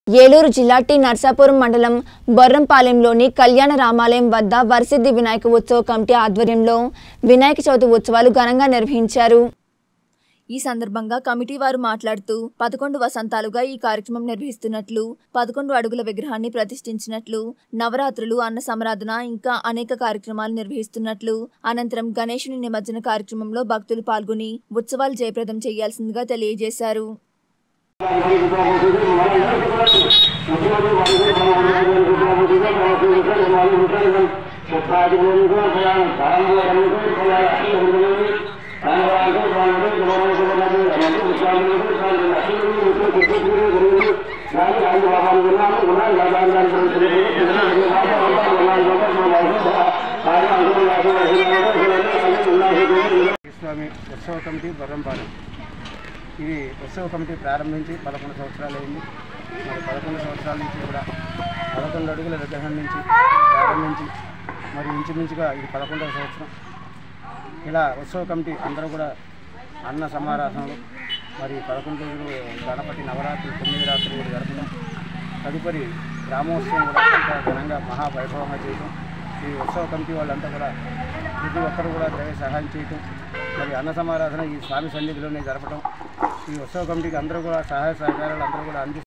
ఏలూరు జిల్లా టి నర్సాపురం మండలం బొర్రంపాలెంలోని కళ్యాణ రామాలయం వద్ద వరసిద్ధి వినాయక ఉత్సవ కమిటీ ఆధ్వర్యంలో వినాయక చవితి ఉత్సవాలు ఘనంగా నిర్వహించారు ఈ సందర్భంగా కమిటీ వారు మాట్లాడుతూ పదకొండు వసంతాలుగా ఈ కార్యక్రమం నిర్వహిస్తున్నట్లు పదకొండు అడుగుల విగ్రహాన్ని ప్రతిష్ఠించినట్లు నవరాత్రులు అన్న సమరాధన ఇంకా అనేక కార్యక్రమాలు నిర్వహిస్తున్నట్లు అనంతరం గణేశుని నిమజ్జన కార్యక్రమంలో భక్తులు పాల్గొని ఉత్సవాలు జయప్రదం చేయాల్సిందిగా తెలియజేశారు స్వామి ఉత్సవ కమిటీ బొర్రంపాలెం ఇది ఉత్సవ కమిటీ ప్రారంభించి పదకొండు సంవత్సరాలు అయింది మరి పదకొండు సంవత్సరాల నుంచి కూడా పదకొండు అడుగుల విగ్రహం నుంచి ప్రారంభించి మరి ఇంచుమించుగా ఇది పదకొండవ సంవత్సరం ఇలా ఉత్సవ కమిటీ అందరూ కూడా అన్న సమారాధనలు మరి పదకొండు రోజులు గణపతి నవరాత్రి తొమ్మిది రాత్రులు కూడా జరపడం తదుపరి గ్రామోత్సవం కూడా అంతా ఘనంగా మహావైభవంగా చేయడం ఈ ఉత్సవ కమిటీ వాళ్ళంతా కూడా ప్రతి ఒక్కరు కూడా దయ సహాయం చేయటం మరి అన్న సమారాధన ఈ స్వామి సన్నిధిలోనే జరపడం ఈ ఉత్సవ కమిటీకి అందరూ కూడా సహాయ సహకారాలు అందరూ కూడా అంది